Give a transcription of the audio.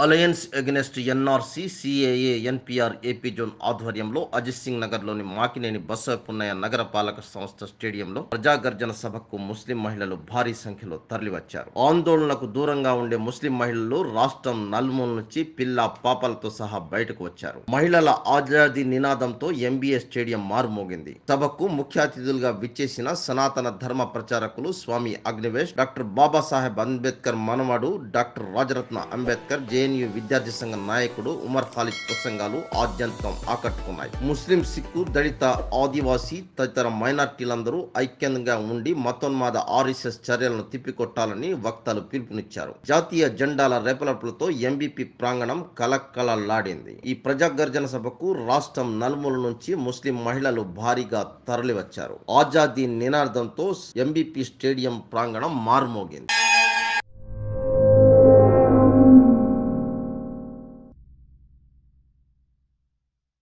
alliance against NRC CAA NPR AP zone ఆధ్వర్యంలో అజిత్ సింగ్ నగర్లోని మాకినేని బసవపున్నయ్య నగర పాలక సంస్థ స్టేడియంలో ప్రజాగర్జన సభకు ముస్లిం మహిళలు భారీ సంఖ్యలో తరలివచ్చారు ఆందోళనకు దూరంగా ఉండే ముస్లిం మహిళలు రాష్ట్రం నలుమూల నుంచి పిల్ల పాపలతో సహా బయటకు వచ్చారు మహిళల ఆజాదీ నినాదంతో ఎంబీఏ స్టేడియం మారుమోగింది సభకు ముఖ్య అతిథులుగా విచ్చేసిన సనాతన ధర్మ ప్రచారకులు స్వామి అగ్నివేష్ డాక్టర్ బాబాసాహెబ్ అంబేద్కర్ మనవడు డాక్టర్ రాజరత్న అంబేద్కర్ జేఎన్యు విద్యార్థి సంఘ నాయకుడు ఉమర్ ఖాలిద్ ప్రసంగాలు ఆద్యంతం ఆకట్టుకున్నాయి ముస్లిం సిక్కు దళిత ఆదివాసీ తదితర మైనార్టీలందరూ ఐక్యంగా ఉండి మతోన్మాద ఆర్ఎస్ఎస్ చర్యలను తిప్పికొట్టాలని వక్తలు పిలుపునిచ్చారు జాతీయ జెండాల రేపలపులతో ఎంబీపీ ప్రాంగణం కలకలలాడింది ఈ ప్రజాగర్జన సభకు రాష్ట్రం నలుమూల నుంచి ముస్లిం మహిళలు భారీగా తరలివచ్చారు ఆజాదీ నినాదంతో ఎంబీపీ స్టేడియం ప్రాంగణం మారుమోగింది